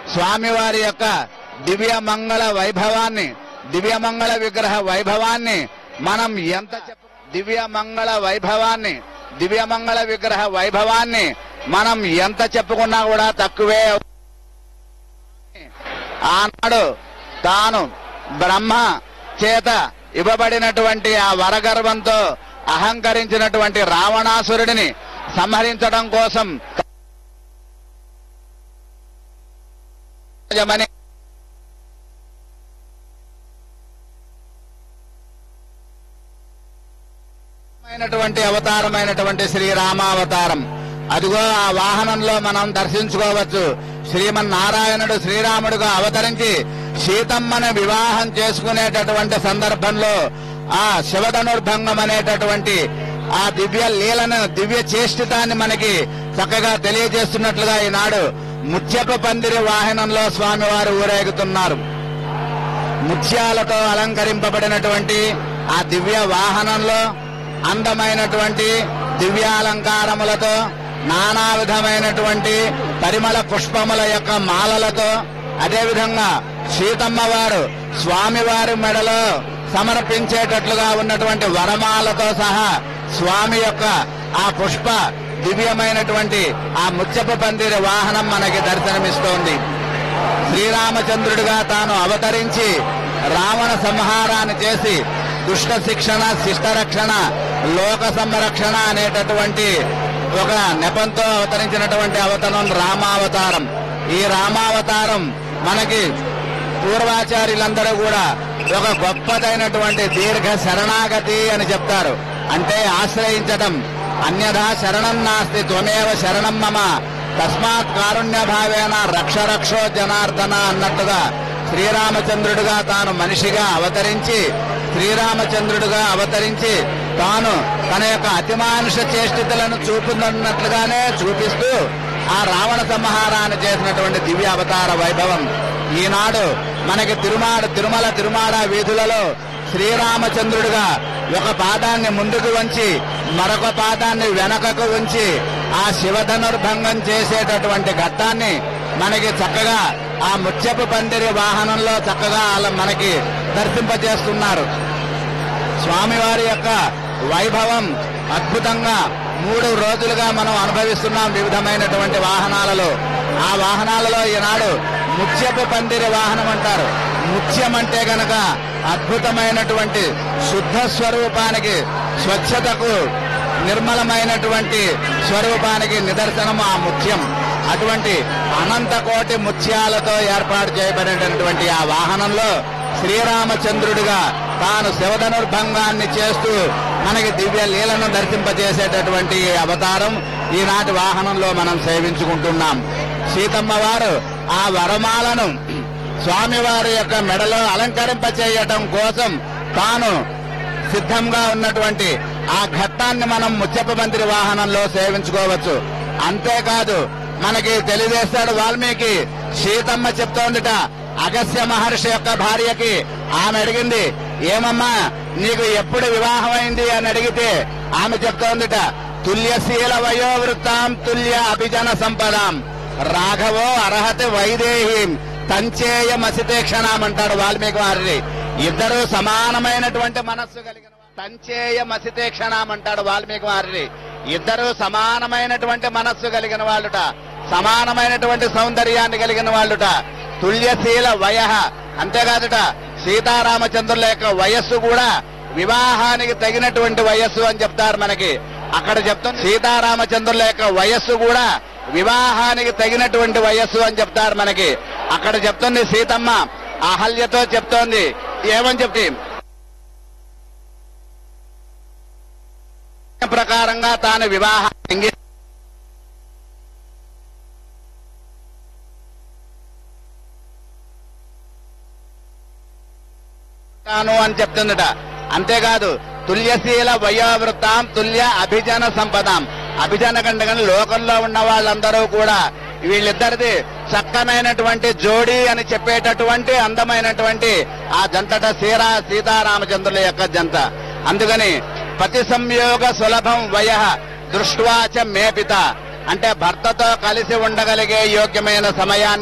స్వామివారి యొక్క దివ్య మంగళ వైభవాన్ని దివ్య మంగళ విగ్రహ వైభవాన్ని మనం ఎంత చెప్ప దివ్య మంగళ వైభవాన్ని దివ్య మంగళ విగ్రహ వైభవాన్ని మనం ఎంత చెప్పుకున్నా కూడా తక్కువే ఆనాడు తాను బ్రహ్మ చేత ఇవ్వబడినటువంటి ఆ వరగర్వంతో అహంకరించినటువంటి రావణాసురుడిని సంహరించడం కోసం యజమని అయినటువంటి అవతారమైనటువంటి శ్రీరామావతారం అదిగో ఆ వాహనంలో మనం దర్శించుకోవచ్చు శ్రీమన్నారాయణుడు శ్రీరాముడుగా అవతరించి సీతమ్మను వివాహం చేసుకునేటటువంటి సందర్భంలో ఆ శివధనుర్భంగం అనేటటువంటి ఆ దివ్య లీలను దివ్య చేష్టితాన్ని మనకి చక్కగా తెలియజేస్తున్నట్లుగా ఈనాడు ముత్యపు పందిరి వాహనంలో స్వామివారు ఊరేగుతున్నారు ముత్యాలతో అలంకరింపబడినటువంటి ఆ దివ్య వాహనంలో అందమైనటువంటి దివ్యాలంకారములతో నానా విధమైనటువంటి పరిమళ పుష్పముల యొక్క మాలలతో అదేవిధంగా సీతమ్మ వారు స్వామివారి మెడలో సమర్పించేటట్లుగా ఉన్నటువంటి వరమాలతో సహా స్వామి యొక్క ఆ పుష్ప దివ్యమైనటువంటి ఆ ముత్యపు పందిరి వాహనం మనకి దర్శనమిస్తోంది శ్రీరామచంద్రుడిగా తాను అవతరించి రావణ సంహారాన్ని చేసి దుష్ట శిక్షణ శిష్ట రక్షణ లోక సంరక్షణ అనేటటువంటి ఒక నెపంతో అవతరించినటువంటి అవతరం రామావతారం ఈ రామావతారం మనకి పూర్వాచార్యులందరూ కూడా ఒక గొప్పదైనటువంటి దీర్ఘ శరణాగతి అని చెప్తారు అంటే ఆశ్రయించటం అన్యథా శరణం నాస్తి త్వమేవ శరణం మమ తస్మాత్ కారుణ్య భావేన రక్ష రక్షో జనార్దన అన్నట్టుగా శ్రీరామచంద్రుడుగా తాను మనిషిగా అవతరించి శ్రీరామచంద్రుడుగా అవతరించి తాను తన యొక్క అతిమానుష చేష్టితలను చూపుతున్నట్లుగానే చూపిస్తూ ఆ రావణ సంహారాన్ని చేసినటువంటి దివ్య అవతార వైభవం ఈనాడు మనకి తిరుమాడ తిరుమల తిరుమాడ వీధులలో శ్రీరామచంద్రుడిగా ఒక పాదాన్ని ముందుకు వంచి మరొక పాదాన్ని వెనకకు ఉంచి ఆ శివధనుర్భంగం చేసేటటువంటి ఘట్టాన్ని మనకి చక్కగా ఆ ముత్యపు పందిరి వాహనంలో చక్కగా అలా మనకి దర్శింపజేస్తున్నారు స్వామివారి యొక్క వైభవం అద్భుతంగా మూడు రోజులుగా మనం అనుభవిస్తున్నాం వివిధమైనటువంటి వాహనాలలో ఆ వాహనాలలో ఈనాడు ముత్యపు పందిరి వాహనం అంటారు ముత్యం అంటే గనక అద్భుతమైనటువంటి శుద్ధ స్వరూపానికి స్వచ్ఛతకు నిర్మలమైనటువంటి స్వరూపానికి నిదర్శనము ఆ ముత్యం అటువంటి అనంత కోటి ముత్యాలతో ఏర్పాటు చేయబడినటువంటి ఆ వాహనంలో శ్రీరామచంద్రుడిగా తాను శివధనుర్భంగాన్ని చేస్తూ మనకి దివ్య లీలను దర్శింపజేసేటటువంటి ఈ అవతారం ఈనాటి వాహనంలో మనం సేవించుకుంటున్నాం సీతమ్మ వారు ఆ వరమాలను స్వామివారి యొక్క మెడలో అలంకరింపచేయటం కోసం తాను సిద్ధంగా ఉన్నటువంటి ఆ ఘట్టాన్ని మనం ముచ్చప్ప మంత్రి వాహనంలో సేవించుకోవచ్చు అంతేకాదు మనకి తెలియజేస్తాడు వాల్మీకి సీతమ్మ చెప్తోందిట అగస్య మహర్షి యొక్క భార్యకి ఆమె అడిగింది ఏమమ్మా నీకు ఎప్పుడు వివాహం అయింది అని అడిగితే ఆమె చెప్తోందిట తుల్యశీల వయోవృత్తాం తుల్య అభిజన సంపదాం రాఘవో అర్హతి వైదేహీం తంచేయ మసితేక్షణం అంటాడు వాల్మీకి మహర్షి ఇద్దరు సమానమైనటువంటి మనస్సు కలిగిన వారు. తంచేయ మసితేక్షణం అంటాడు వాల్మీకి మహర్షి ఇద్దరు సమానమైనటువంటి మనస్సు కలిగిన వాళ్ళుట సమానమైనటువంటి సౌందర్యాన్ని కలిగిన వాళ్ళుట తుల్యశీల వయ అంతేకాదుట సీతారామచంద్రుల యొక్క వయస్సు కూడా వివాహానికి తగినటువంటి వయస్సు అని చెప్తారు మనకి అక్కడ చెప్తుంది సీతారామచంద్రుల యొక్క వయస్సు కూడా వివాహానికి తగినటువంటి వయస్సు అని చెప్తారు మనకి అక్కడ చెప్తుంది సీతమ్మ అహల్యతో చెప్తోంది ఏమని చెప్తే ప్రకారంగా తాను వివాహాన్ని తాను అని చెప్తుందట అంతేకాదు తుల్యశీల వయోవృత్తాం తుల్య అభిజన సంపదాం అభిజన కంటే లోకంలో ఉన్న వాళ్ళందరూ కూడా వీళ్ళిద్దరిది చక్కనైనటువంటి జోడీ అని చెప్పేటటువంటి అందమైనటువంటి ఆ జంటట సీరా సీతారామచంద్రుల యొక్క జంట అందుకని పతి సంయోగ సులభం వయ దృష్ట్వాచ మేపిత అంటే భర్తతో కలిసి ఉండగలిగే యోగ్యమైన సమయాన్ని